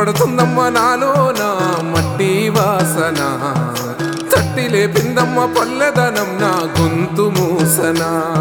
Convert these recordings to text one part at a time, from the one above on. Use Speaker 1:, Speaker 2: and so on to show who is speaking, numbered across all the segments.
Speaker 1: పడుతుందమ్మ నాలో నా మట్టి వాసన తట్టి లేపిందమ్మ పల్లెదనం నా గొంతు మూసన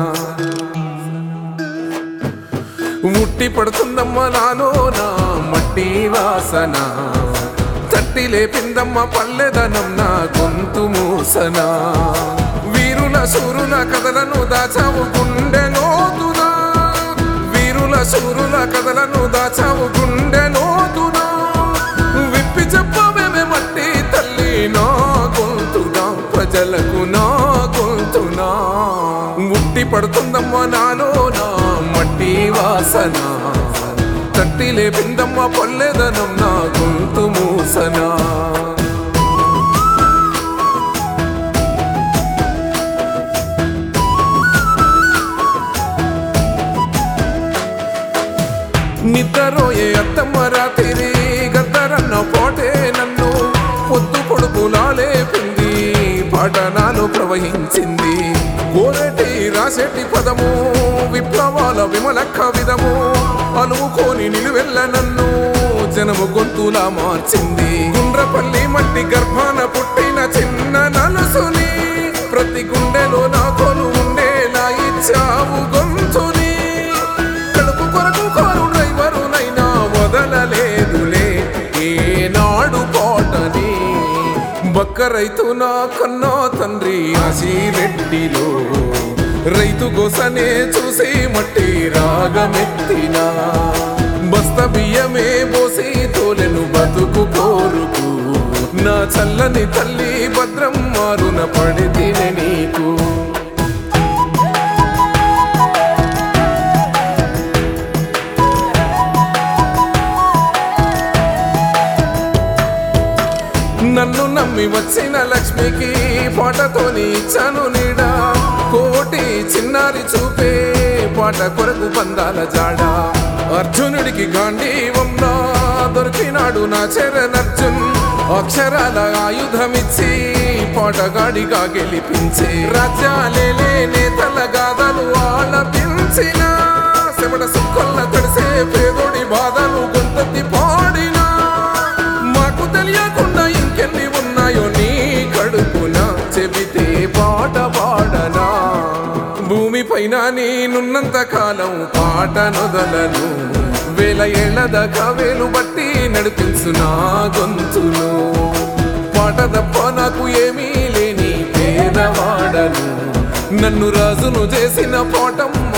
Speaker 1: ముట్టి పడుతుందమ్మ నాలో నా మట్టి వాసన తట్టి లేపిందమ్మ పల్లెదనం నా గొంతు మూసన వీరుల సూరుల కథలను దాచావు గుండె లోతునా వీరుల సూరుల కథలను దాచావు గుండె లోతునా విప్పి చెప్పవేమే మట్టి తల్లి నా గొంతునా ప్రజలకు నా గొంతునా ముట్టి పడుతుందమ్మ నాలో నా మట్టి వాసన తట్టి లేపిందమ్మ పల్లెదనం నా గొంతు మూసనా నిద్రరోయే అత్తమ్మ రాత్రి గద్దరన్న పోటే నన్ను పొద్దు పొడుపులాలే పిండి పఠనాలు ప్రవహించింది కోరటి రాసేటి పదము విప్లవాల విమలక్క విధము అనుకోని నిలువెల్ల నన్ను జనము గొంతులా మార్చింది గుండ్రపల్లి మట్టి గర్భాన పుట్టిన చిన్న నలుసుని ప్రతి గుండెలో నా కొలు ఉండేలా ఇచ్చావు గొంతుని కడుపు కొరకు కారు డ్రైవరునైనా వదలలేదులే ఏనాడు పాటని బక్క రైతు నా కన్నా తండ్రి ఆశీరెడ్డిలో రైతు గోసనే చూసి మట్టి రాగమెత్తినా బస్త బియ్యమే పోసి తోలెను బతుకు కోరుకు నా చల్లని తల్లి భద్రం మారున పడితేనే నీకు నన్ను నమ్మి వచ్చిన లక్ష్మికి పాటతోని ఇచ్చాను నీడా కోటి చిన్నారి చూపే పాట కొరకు బంధాల జాడ అర్జునుడికి గాంధీవంలో దొరికినాడు నా చరణర్జున్ అక్షరాల ఆయుధమిచ్చి పాటగాడిగా గెలిపించి రాజ్యాలేలే నేతల గాథలు ఆలపించిన శమట సుక్కల్ల తడిసే పేదోడి బాధలు గొంతెత్తి పాడినా మాకు తెలియకుండా ఇంకెన్ని ఉన్నాయో నీ కడుపున చెబితే పాట పాడనా భూమి పైన నేనున్నంత కాలం పాట నొదలను వేల ఏళ్ల దాకా వేలు బట్టి నడిపించు నా గొంతును పాట తప్ప నాకు ఏమీ లేని పేదవాడను నన్ను రాజును చేసిన పాటమ్మ